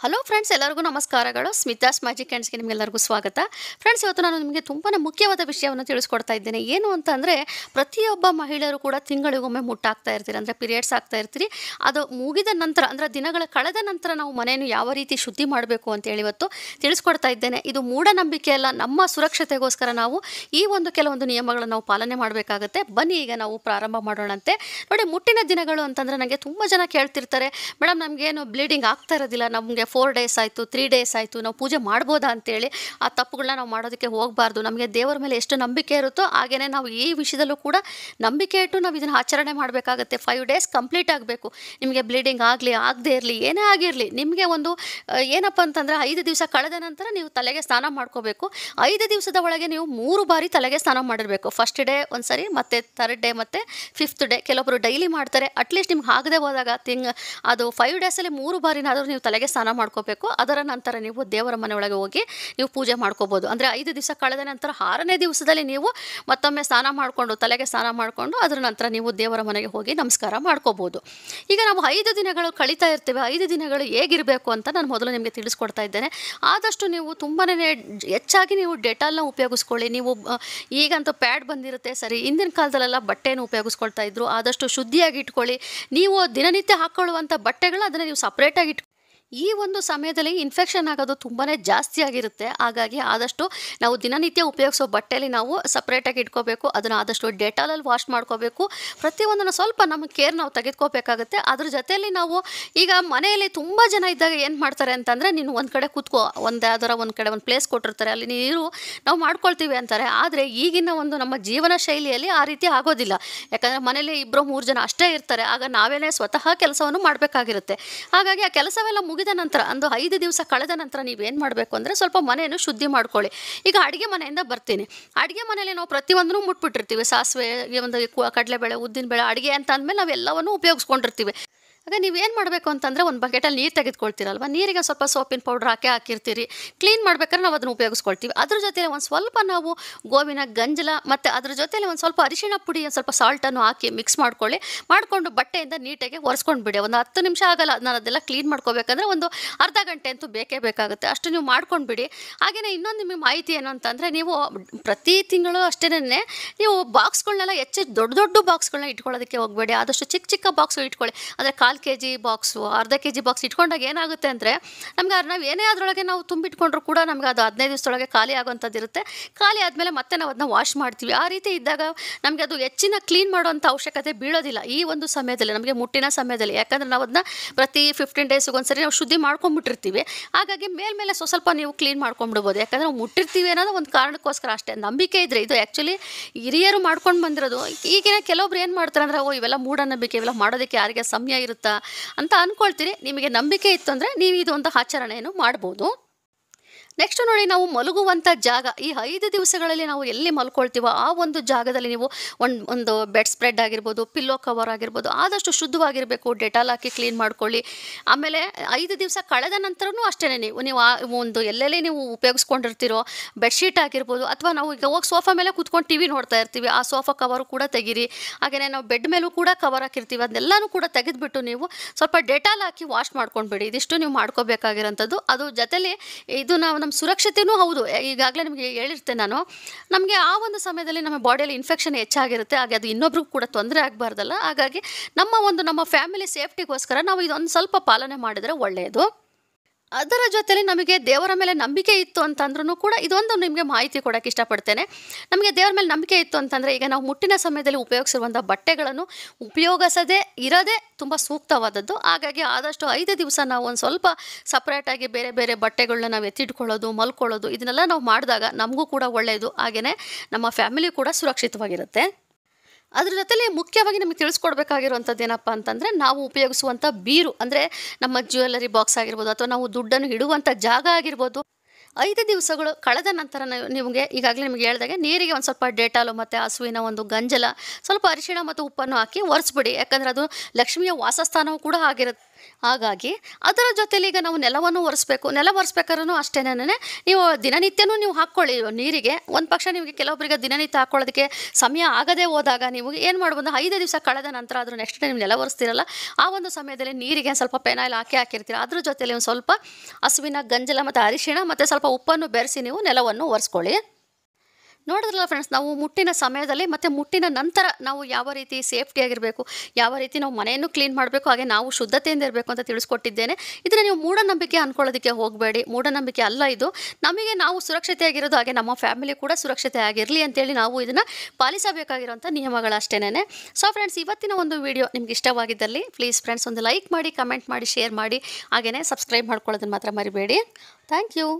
hello friends ಎಲ್ಲರಿಗೂ ನಮಸ್ಕಾರಗಳು Smitha's magic ಹ್ಯಾಂಡ್ಸ್ಗೆ ನಿಮಗೆಲ್ಲರಿಗೂ ಸ್ವಾಗತ ಫ್ರೆಂಡ್ಸ್ ಇವತ್ತು ನಾನು ನಿಮಗೆ ತುಂಬಾ ಮುಖ್ಯವಾದ ವಿಷಯವನ್ನು ತಿಳಿಸ್ಕೊಡ್ತಾ ಇದ್ದೇನೆ ಏನು ಅಂತ ಅಂದರೆ ಪ್ರತಿಯೊಬ್ಬ ಮಹಿಳೆಯರು ಕೂಡ ತಿಂಗಳಿಗೊಮ್ಮೆ ಮುಟ್ಟಾಗ್ತಾ ಇರ್ತೀರಿ ಅಂದರೆ ಪೀರಿಯಡ್ಸ್ ಆಗ್ತಾ ಇರ್ತೀರಿ ಅದು ಮುಗಿದ ನಂತರ ಅಂದರೆ ದಿನಗಳ ಕಳೆದ ನಂತರ ನಾವು ಮನೆಯನ್ನು ಯಾವ ರೀತಿ ಶುದ್ಧಿ ಮಾಡಬೇಕು ಅಂತೇಳಿ ಇವತ್ತು ತಿಳಿಸ್ಕೊಡ್ತಾ ಇದ್ದೇನೆ ಇದು ಮೂಢನಂಬಿಕೆ ಅಲ್ಲ ನಮ್ಮ ಸುರಕ್ಷತೆಗೋಸ್ಕರ ನಾವು ಈ ಒಂದು ಕೆಲವೊಂದು ನಿಯಮಗಳನ್ನು ನಾವು ಪಾಲನೆ ಮಾಡಬೇಕಾಗತ್ತೆ ಬನ್ನಿ ಈಗ ನಾವು ಪ್ರಾರಂಭ ಮಾಡೋಣಂತೆ ನೋಡಿ ಮುಟ್ಟಿನ ದಿನಗಳು ಅಂತಂದರೆ ನನಗೆ ತುಂಬ ಜನ ಕೇಳ್ತಿರ್ತಾರೆ ಮೇಡಮ್ ನಮಗೇನು ಬ್ಲೀಡಿಂಗ್ ಆಗ್ತಾ ಇರೋದಿಲ್ಲ ನಮಗೆ ಫೋರ್ ಡೇಸ್ ಆಯಿತು ತ್ರೀ ಡೇಸ್ ಆಯಿತು ನಾವು ಪೂಜೆ ಮಾಡ್ಬೋದಾ ಅಂತೇಳಿ ಆ ತಪ್ಪುಗಳನ್ನ ನಾವು ಮಾಡೋದಕ್ಕೆ ಹೋಗಬಾರ್ದು ನಮಗೆ ದೇವರ ಮೇಲೆ ಎಷ್ಟು ನಂಬಿಕೆ ಇರುತ್ತೋ ಹಾಗೆಯೇ ನಾವು ಈ ವಿಷಯದಲ್ಲೂ ಕೂಡ ನಂಬಿಕೆ ಇಟ್ಟು ನಾವು ಇದನ್ನು ಆಚರಣೆ ಮಾಡಬೇಕಾಗತ್ತೆ ಫೈವ್ ಡೇಸ್ ಕಂಪ್ಲೀಟ್ ಆಗಬೇಕು ನಿಮಗೆ ಬ್ಲೀಡಿಂಗ್ ಆಗಲಿ ಆಗದೇ ಇರಲಿ ಏನೇ ಆಗಿರಲಿ ನಿಮಗೆ ಒಂದು ಆ, ಏನಪ್ಪ ಅಂತಂದರೆ ಐದು ದಿವಸ ಕಳೆದ ನಂತರ ನೀವು ತಲೆಗೆ ಸ್ನಾನ ಮಾಡ್ಕೋಬೇಕು ಐದು ದಿವಸದ ಒಳಗೆ ನೀವು ಮೂರು ಬಾರಿ ತಲೆಗೆ ಸ್ನಾನ ಮಾಡಿರಬೇಕು ಫಸ್ಟ್ ಡೇ ಒಂದು ಸರಿ ಮತ್ತು ಥರ್ಡ್ ಡೇ ಮತ್ತು ಫಿಫ್ತ್ ಡೇ ಕೆಲವೊಬ್ಬರು ಡೈಲಿ ಮಾಡ್ತಾರೆ ಅಟ್ಲೀಸ್ಟ್ ನಿಮ್ಗೆ ಆಗದೆ ಹೋದಾಗ ತಿಂಗ್ ಅದು ಫೈವ್ ಡೇಸಲ್ಲಿ ಮೂರು ಬಾರಿನಾದರೂ ನೀವು ತಲೆಗೆ ಸ್ನಾನ ಮಾಡ್ಕೋಬೇಕು ಅದರ ನಂತರ ನೀವು ದೇವರ ಮನೆ ಒಳಗೆ ಹೋಗಿ ನೀವು ಪೂಜೆ ಮಾಡ್ಕೋಬೋದು ಅಂದರೆ ಐದು ದಿವಸ ಕಳೆದ ನಂತರ ಆರನೇ ದಿವಸದಲ್ಲಿ ನೀವು ಮತ್ತೊಮ್ಮೆ ಸ್ನಾನ ಮಾಡಿಕೊಂಡು ತಲೆಗೆ ಸ್ನಾನ ಮಾಡಿಕೊಂಡು ಅದರ ನಂತರ ನೀವು ದೇವರ ಮನೆಗೆ ಹೋಗಿ ನಮಸ್ಕಾರ ಮಾಡ್ಕೋಬೋದು ಈಗ ನಾವು ಐದು ದಿನಗಳು ಕಳೀತಾ ಇರ್ತೇವೆ ಐದು ದಿನಗಳು ಹೇಗಿರಬೇಕು ಅಂತ ನಾನು ಮೊದಲು ನಿಮಗೆ ತಿಳಿಸ್ಕೊಡ್ತಾ ಇದ್ದೇನೆ ಆದಷ್ಟು ನೀವು ತುಂಬಾ ಹೆಚ್ಚಾಗಿ ನೀವು ಡೆಟಾಲ್ನ ಉಪಯೋಗಿಸ್ಕೊಳ್ಳಿ ನೀವು ಆ, ಈಗಂತೂ ಪ್ಯಾಡ್ ಬಂದಿರುತ್ತೆ ಸರಿ ಹಿಂದಿನ ಕಾಲದಲ್ಲೆಲ್ಲ ಬಟ್ಟೆಯನ್ನು ಉಪಯೋಗಿಸ್ಕೊಳ್ತಾ ಇದ್ರು ಆದಷ್ಟು ಶುದ್ಧಿಯಾಗಿ ಇಟ್ಕೊಳ್ಳಿ ನೀವು ದಿನನಿತ್ಯ ಹಾಕ್ಕೊಳ್ಳುವಂಥ ಬಟ್ಟೆಗಳು ಅದನ್ನು ನೀವು ಸಪ್ರೇಟಾಗಿ ಇಟ್ ಈ ಒಂದು ಸಮಯದಲ್ಲಿ ಇನ್ಫೆಕ್ಷನ್ ಆಗೋದು ತುಂಬಾ ಜಾಸ್ತಿ ಆಗಿರುತ್ತೆ ಹಾಗಾಗಿ ಆದಷ್ಟು ನಾವು ದಿನನಿತ್ಯ ಉಪಯೋಗಿಸೋ ಬಟ್ಟೆಯಲ್ಲಿ ನಾವು ಸಪ್ರೇಟಾಗಿ ಇಟ್ಕೋಬೇಕು ಅದನ್ನು ಆದಷ್ಟು ಡೆಟಾಲಲ್ಲಿ ವಾಶ್ ಮಾಡ್ಕೋಬೇಕು ಪ್ರತಿಯೊಂದನ್ನು ಸ್ವಲ್ಪ ನಮ್ಮ ಕೇರ್ ನಾವು ತೆಗೆದುಕೋಬೇಕಾಗುತ್ತೆ ಅದ್ರ ಜೊತೆಯಲ್ಲಿ ನಾವು ಈಗ ಮನೆಯಲ್ಲಿ ತುಂಬ ಜನ ಇದ್ದಾಗ ಏನು ಮಾಡ್ತಾರೆ ಅಂತಂದರೆ ನೀನು ಒಂದು ಕಡೆ ಕೂತ್ಕೋ ಒಂದು ಯಾವ್ದಾರ ಒಂದು ಕಡೆ ಒಂದು ಪ್ಲೇಸ್ ಕೊಟ್ಟಿರ್ತಾರೆ ಅಲ್ಲಿ ನೀರು ನಾವು ಮಾಡ್ಕೊಳ್ತೀವಿ ಅಂತಾರೆ ಆದರೆ ಈಗಿನ ಒಂದು ನಮ್ಮ ಜೀವನ ಶೈಲಿಯಲ್ಲಿ ಆ ರೀತಿ ಆಗೋದಿಲ್ಲ ಯಾಕಂದರೆ ಮನೇಲಿ ಇಬ್ಬರು ಮೂರು ಜನ ಅಷ್ಟೇ ಇರ್ತಾರೆ ಆಗ ನಾವೇನೇ ಸ್ವತಃ ಕೆಲಸವನ್ನು ಮಾಡಬೇಕಾಗಿರುತ್ತೆ ಹಾಗಾಗಿ ಆ ಕೆಲಸವೆಲ್ಲ ಮುಗಿದ ನಂತರ ಒಂದು ಐದು ದಿವಸ ಕಳೆದ ನಂತರ ನೀವೇನು ಮಾಡಬೇಕು ಅಂದರೆ ಸ್ವಲ್ಪ ಮನೆಯನ್ನು ಶುದ್ಧಿ ಮಾಡ್ಕೊಳ್ಳಿ ಈಗ ಅಡುಗೆ ಮನೆಯಿಂದ ಬರ್ತೀನಿ ಅಡುಗೆ ಮನೆಯಲ್ಲಿ ನಾವು ಪ್ರತಿಯೊಂದನ್ನು ಮುಟ್ಬಿಟ್ಟಿರ್ತೀವಿ ಸಾಸಿವೆ ಈ ಒಂದು ಕು- ಕಡಲೆಬೇಳೆ ಉದ್ದಿನಬೇಳೆ ಅಡುಗೆ ಅಂತ ಅಂದಮೇಲೆ ನಾವು ಎಲ್ಲವನ್ನೂ ಉಪಯೋಗಿಸ್ಕೊಂಡಿರ್ತೀವಿ ಆಗ ನೀವೇನು ಮಾಡಬೇಕು ಅಂತಂದರೆ ಒಂದು ಬಕೆಟಲ್ಲಿ ನೀರು ತೆಗೆದುಕೊಳ್ತೀರಲ್ವ ನೀರಿಗೆ ಸ್ವಲ್ಪ ಸೋಪಿನ ಪೌಡ್ರ್ ಹಾಕಿ ಹಾಕಿರ್ತೀರಿ ಕ್ಲೀನ್ ಮಾಡ್ಬೇಕಾದ್ರೆ ನಾವು ಅದನ್ನು ಉಪಯೋಗಿಸ್ಕೊಳ್ತೀವಿ ಅದ್ರ ಜೊತೆಲಿ ಒಂದು ಸ್ವಲ್ಪ ನಾವು ಗೋವಿನ ಗಂಜಲ ಮತ್ತು ಅದ್ರ ಜೊತೆಲಿ ಒಂದು ಸ್ವಲ್ಪ ಅರಿಶಿಣ ಪುಡಿ ಒಂದು ಸ್ವಲ್ಪ ಸಾಲ್ಟನ್ನು ಹಾಕಿ ಮಿಕ್ಸ್ ಮಾಡ್ಕೊಳ್ಳಿ ಮಾಡಿಕೊಂಡು ಬಟ್ಟೆಯಿಂದ ನೀಟಾಗಿ ಒರೆಸ್ಕೊಂಡು ಬಿಡಿ ಒಂದು ಹತ್ತು ನಿಮಿಷ ಆಗಲ್ಲ ನಾನು ಅದೆಲ್ಲ ಕ್ಲೀನ್ ಮಾಡ್ಕೋಬೇಕಂದ್ರೆ ಒಂದು ಅರ್ಧ ಗಂಟೆ ಅಂತೂ ಬೇಕೇ ಬೇಕಾಗುತ್ತೆ ಅಷ್ಟು ನೀವು ಮಾಡ್ಕೊಂಡು ಬಿಡಿ ಹಾಗೆಯೇ ಇನ್ನೊಂದು ನಿಮಗೆ ಮಾಹಿತಿ ಏನು ಅಂತಂದರೆ ನೀವು ಪ್ರತಿ ತಿಂಗಳು ಅಷ್ಟೇ ನೀವು ಬಾಕ್ಸ್ಗಳನ್ನೆಲ್ಲ ಹೆಚ್ಚು ದೊಡ್ಡ ದೊಡ್ಡ ಬಾಕ್ಸ್ಗಳನ್ನ ಇಟ್ಕೊಳ್ಳೋದಕ್ಕೆ ಹೋಗಬೇಡಿ ಆದಷ್ಟು ಚಿಕ್ಕ ಚಿಕ್ಕ ಬಾಕ್ಸ್ ಇಟ್ಕೊಳ್ಳಿ ಅಂದರೆ ಕಾಲು ಕೆ ಜಿ ಬಾಕ್ಸು ಅರ್ಧ ಕೆ ಜಿ ಬಾಕ್ಸ್ ಇಟ್ಕೊಂಡಾಗ ಏನಾಗುತ್ತೆ ಅಂದರೆ ನಮ್ಗೆ ಅದು ನಾವು ಏನೇ ಅದರೊಳಗೆ ನಾವು ತುಂಬಿಟ್ಕೊಂಡ್ರು ಕೂಡ ನಮ್ಗೆ ಅದು ಹದಿನೈದು ದಿವಸದೊಳಗೆ ಖಾಲಿ ಆಗೋಂಥದ್ದು ಇರುತ್ತೆ ಖಾಲಿ ಆದಮೇಲೆ ಮತ್ತೆ ನಾವು ಅದನ್ನ ವಾಶ್ ಮಾಡ್ತೀವಿ ಆ ರೀತಿ ಇದ್ದಾಗ ನಮಗೆ ಅದು ಹೆಚ್ಚಿನ ಕ್ಲೀನ್ ಮಾಡೋವಂಥ ಅವಶ್ಯಕತೆ ಬೀಳೋದಿಲ್ಲ ಈ ಒಂದು ಸಮಯದಲ್ಲಿ ನಮಗೆ ಮುಟ್ಟಿನ ಸಮಯದಲ್ಲಿ ಯಾಕಂದರೆ ನಾವು ಅದನ್ನ ಪ್ರತಿ ಫಿಫ್ಟೀನ್ ಡೇಸ್ಗೆ ಒಂದ್ಸರಿ ನಾವು ಶುದ್ಧಿ ಮಾಡ್ಕೊಂಡ್ಬಿಟ್ಟಿರ್ತೀವಿ ಹಾಗಾಗಿ ಮೇಲ್ಮೇಲೆ ಸ್ವ ಸ್ವಲ್ಪ ನೀವು ಕ್ಲೀನ್ ಮಾಡ್ಕೊಂಡ್ಬಿಡ್ಬೋದು ಯಾಕಂದರೆ ನಾವು ಮುಟ್ಟಿರ್ತೀವಿ ಅನ್ನೋದು ಒಂದು ಕಾರಣಕ್ಕೋಸ್ಕರ ಅಷ್ಟೇ ನಂಬಿಕೆ ಇದ್ರೆ ಇದು ಆ್ಯಕ್ಚುಲಿ ಹಿರಿಯರು ಮಾಡ್ಕೊಂಡು ಬಂದಿರೋದು ಈಗಿನ ಕೆಲವೊಬ್ರು ಏನು ಮಾಡ್ತಾರೆ ಅಂದರೆ ಓ ಇವೆಲ್ಲ ಮೂಢನಂಬಿಕೆ ಇವೆಲ್ಲ ಮಾಡೋದಕ್ಕೆ ಯಾರಿಗೆ ಸಮಯ ಇರುತ್ತಾ ಅಂತ ಅಂದ್ಕೊಳ್ತೀರಿ ನಿಮಗೆ ನಂಬಿಕೆ ಇತ್ತು ಅಂದರೆ ನೀವು ಇದೊಂದು ಆಚರಣೆಯನ್ನು ಮಾಡ್ಬೋದು ನೆಕ್ಸ್ಟ್ ನೋಡಿ ನಾವು ಮಲಗುವಂಥ ಜಾಗ ಈ ಐದು ದಿವಸಗಳಲ್ಲಿ ನಾವು ಎಲ್ಲಿ ಮಲ್ಕೊಳ್ತೀವೋ ಆ ಒಂದು ಜಾಗದಲ್ಲಿ ನೀವು ಒಂದು ಒಂದು ಬೆಡ್ ಸ್ಪ್ರೆಡ್ ಆಗಿರ್ಬೋದು ಪಿಲ್ಲೋ ಕವರ್ ಆಗಿರ್ಬೋದು ಆದಷ್ಟು ಶುದ್ಧವಾಗಿರಬೇಕು ಡೆಟಾಲ್ ಹಾಕಿ ಕ್ಲೀನ್ ಮಾಡ್ಕೊಳ್ಳಿ ಆಮೇಲೆ ಐದು ದಿವಸ ಕಳೆದ ನಂತರನೂ ಅಷ್ಟೇ ನೀವು ನೀವು ಆ ಒಂದು ಎಲ್ಲೆಲ್ಲಿ ನೀವು ಉಪಯೋಗಿಸ್ಕೊಂಡಿರ್ತೀರೋ ಬೆಡ್ಶೀಟ್ ಆಗಿರ್ಬೋದು ಅಥವಾ ನಾವು ಈಗ ಹೋಗಿ ಸೋಫಾ ಮೇಲೆ ಕೂತ್ಕೊಂಡು ಟಿ ವಿ ನೋಡ್ತಾ ಇರ್ತೀವಿ ಆ ಸೋಫಾ ಕವರು ಕೂಡ ತೆಗೀರಿ ಹಾಗೆಯೇ ನಾವು ಬೆಡ್ ಮೇಲೂ ಕೂಡ ಕವರ್ ಹಾಕಿರ್ತೀವಿ ಅದನ್ನೆಲ್ಲನೂ ಕೂಡ ತೆಗೆದುಬಿಟ್ಟು ನೀವು ಸ್ವಲ್ಪ ಡೆಟಾಲ್ ಹಾಕಿ ವಾಶ್ ಮಾಡ್ಕೊಂಡ್ಬಿಡಿ ಇದಿಷ್ಟು ನೀವು ಮಾಡ್ಕೋಬೇಕಾಗಿರೋಂಥದ್ದು ಅದು ಜೊತೆಲಿ ಇದು ನಾವು ನಮ್ಮ ಸುರಕ್ಷತೆಯೂ ಹೌದು ಈಗಾಗಲೇ ನಿಮಗೆ ಹೇಳಿರ್ತೇನೆ ನಾನು ನಮಗೆ ಆ ಒಂದು ಸಮಯದಲ್ಲಿ ನಮ್ಮ ಬಾಡಿಯಲ್ಲಿ ಇನ್ಫೆಕ್ಷನ್ ಹೆಚ್ಚಾಗಿರುತ್ತೆ ಹಾಗೆ ಅದು ಇನ್ನೊಬ್ರಿಗೂ ಕೂಡ ತೊಂದರೆ ಆಗಬಾರ್ದಲ್ಲ ಹಾಗಾಗಿ ನಮ್ಮ ಒಂದು ನಮ್ಮ ಫ್ಯಾಮಿಲಿ ಸೇಫ್ಟಿಗೋಸ್ಕರ ನಾವು ಇದೊಂದು ಸ್ವಲ್ಪ ಪಾಲನೆ ಮಾಡಿದರೆ ಒಳ್ಳೆಯದು ಅದರ ಜೊತೆಲಿ ನಮಗೆ ದೇವರ ಮೇಲೆ ನಂಬಿಕೆ ಇತ್ತು ಅಂತಂದ್ರೂ ಕೂಡ ಇದೊಂದು ನಿಮಗೆ ಮಾಹಿತಿ ಕೊಡೋಕ್ಕೆ ಇಷ್ಟಪಡ್ತೇನೆ ನಮಗೆ ದೇವರ ಮೇಲೆ ನಂಬಿಕೆ ಇತ್ತು ಅಂತಂದರೆ ಈಗ ನಾವು ಮುಟ್ಟಿನ ಸಮಯದಲ್ಲಿ ಉಪಯೋಗಿಸಿರುವಂಥ ಬಟ್ಟೆಗಳನ್ನು ಉಪಯೋಗಿಸದೇ ಇರದೇ ತುಂಬ ಸೂಕ್ತವಾದದ್ದು ಹಾಗಾಗಿ ಆದಷ್ಟು ಐದು ದಿವಸ ನಾವು ಒಂದು ಸ್ವಲ್ಪ ಸಪ್ರೇಟಾಗಿ ಬೇರೆ ಬೇರೆ ಬಟ್ಟೆಗಳನ್ನ ನಾವು ಎತ್ತಿಟ್ಕೊಳ್ಳೋದು ಮಲ್ಕೊಳ್ಳೋದು ಇದನ್ನೆಲ್ಲ ನಾವು ಮಾಡಿದಾಗ ನಮಗೂ ಕೂಡ ಒಳ್ಳೆಯದು ಹಾಗೆಯೇ ನಮ್ಮ ಫ್ಯಾಮಿಲಿ ಕೂಡ ಸುರಕ್ಷಿತವಾಗಿರುತ್ತೆ ಅದ್ರ ಜೊತೆಲಿ ಮುಖ್ಯವಾಗಿ ನಮಗೆ ತಿಳಿಸ್ಕೊಡ್ಬೇಕಾಗಿರುವಂಥದ್ದು ಏನಪ್ಪ ಅಂತಂದರೆ ನಾವು ಉಪಯೋಗಿಸುವಂಥ ಬೀರು ಅಂದರೆ ನಮ್ಮ ಜ್ಯುವೆಲ್ಲರಿ ಬಾಕ್ಸ್ ಆಗಿರ್ಬೋದು ಅಥವಾ ನಾವು ದುಡ್ಡನ್ನು ಇಡುವಂಥ ಜಾಗ ಆಗಿರ್ಬೋದು ಐದು ದಿವಸಗಳು ಕಳೆದ ನಂತರ ನಾವು ನಿಮಗೆ ಈಗಾಗಲೇ ನಿಮಗೆ ಹೇಳಿದಾಗೆ ನೀರಿಗೆ ಒಂದು ಸ್ವಲ್ಪ ಡೇಟಾಲು ಮತ್ತು ಹಸುವಿನ ಒಂದು ಗಂಜಲ ಸ್ವಲ್ಪ ಅರಿಶಿಣ ಮತ್ತು ಉಪ್ಪನ್ನು ಹಾಕಿ ಒರೆಸ್ಬಿಡಿ ಯಾಕಂದರೆ ಅದು ಲಕ್ಷ್ಮಿಯ ವಾಸಸ್ಥಾನವೂ ಕೂಡ ಆಗಿರುತ್ತೆ ಹಾಗಾಗಿ ಅದರ ಜೊತೆಲಿ ಈಗ ನಾವು ನೆಲವನ್ನು ಒರೆಸ್ಬೇಕು ನೆಲ ಒರೆಸ್ಬೇಕಾದ್ರೂ ಅಷ್ಟೇನೆ ನೀವು ದಿನನಿತ್ಯನೂ ನೀವು ಹಾಕ್ಕೊಳ್ಳಿ ನೀರಿಗೆ ಒಂದು ಪಕ್ಷ ನಿಮಗೆ ಕೆಲವೊಬ್ಬರಿಗೆ ದಿನನಿತ್ಯ ಹಾಕ್ಕೊಳ್ಳೋದಕ್ಕೆ ಸಮಯ ಆಗದೆ ಹೋದಾಗ ನೀವು ಏನು ಮಾಡ್ಬೋದು ಐದು ದಿವಸ ಕಳೆದ ನಂತರ ಅದ್ರ ನೆಕ್ಸ್ಟ್ ನೀವು ನೆಲ ಒರೆಸ್ತೀರಲ್ಲ ಆ ಒಂದು ಸಮಯದಲ್ಲಿ ನೀರಿಗೆ ಸ್ವಲ್ಪ ಪೆನಾಯಿಲ್ ಹಾಕಿ ಹಾಕಿರ್ತೀರ ಅದ್ರ ಜೊತೆಲಿ ಒಂದು ಸ್ವಲ್ಪ ಹಸುವಿನ ಗಂಜಲ ಮತ್ತು ಅರಿಶಿಣ ಮತ್ತು ಸ್ವಲ್ಪ ಉಪ್ಪನ್ನು ಬೆರೆಸಿ ನೀವು ನೆಲವನ್ನು ಒರೆಸ್ಕೊಳ್ಳಿ ನೋಡಿದ್ರಲ್ಲ ಫ್ರೆಂಡ್ಸ್ ನಾವು ಮುಟ್ಟಿನ ಸಮಯದಲ್ಲಿ ಮತ್ತು ಮುಟ್ಟಿನ ನಂತರ ನಾವು ಯಾವ ರೀತಿ ಸೇಫ್ಟಿಯಾಗಿರಬೇಕು ಯಾವ ರೀತಿ ನಾವು ಮನೆಯನ್ನು ಕ್ಲೀನ್ ಮಾಡಬೇಕು ಹಾಗೆ ನಾವು ಶುದ್ಧತೆಯಿಂದ ಇರಬೇಕು ಅಂತ ತಿಳಿಸ್ಕೊಟ್ಟಿದ್ದೇನೆ ಇದನ್ನು ನೀವು ಮೂಢನಂಬಿಕೆ ಅಂದ್ಕೊಳ್ಳೋದಕ್ಕೆ ಹೋಗಬೇಡಿ ಮೂಢನಂಬಿಕೆ ಅಲ್ಲ ಇದು ನಮಗೆ ನಾವು ಸುರಕ್ಷತೆಯಾಗಿರೋದು ಹಾಗೆ ನಮ್ಮ ಫ್ಯಾಮಿಲಿ ಕೂಡ ಸುರಕ್ಷತೆ ಆಗಿರಲಿ ಅಂತೇಳಿ ನಾವು ಇದನ್ನು ಪಾಲಿಸಬೇಕಾಗಿರೋಂಥ ನಿಯಮಗಳಷ್ಟೇನೆ ಸೊ ಫ್ರೆಂಡ್ಸ್ ಇವತ್ತಿನ ಒಂದು ವಿಡಿಯೋ ನಿಮ್ಗೆ ಇಷ್ಟವಾಗಿದ್ದಲ್ಲಿ ಪ್ಲೀಸ್ ಫ್ರೆಂಡ್ಸ್ ಒಂದು ಲೈಕ್ ಮಾಡಿ ಕಮೆಂಟ್ ಮಾಡಿ ಶೇರ್ ಮಾಡಿ ಹಾಗೆಯೇ ಸಬ್ಸ್ಕ್ರೈಬ್ ಮಾಡ್ಕೊಳ್ಳೋದನ್ನು ಮಾತ್ರ ಮರಿಬೇಡಿ ಥ್ಯಾಂಕ್ ಯು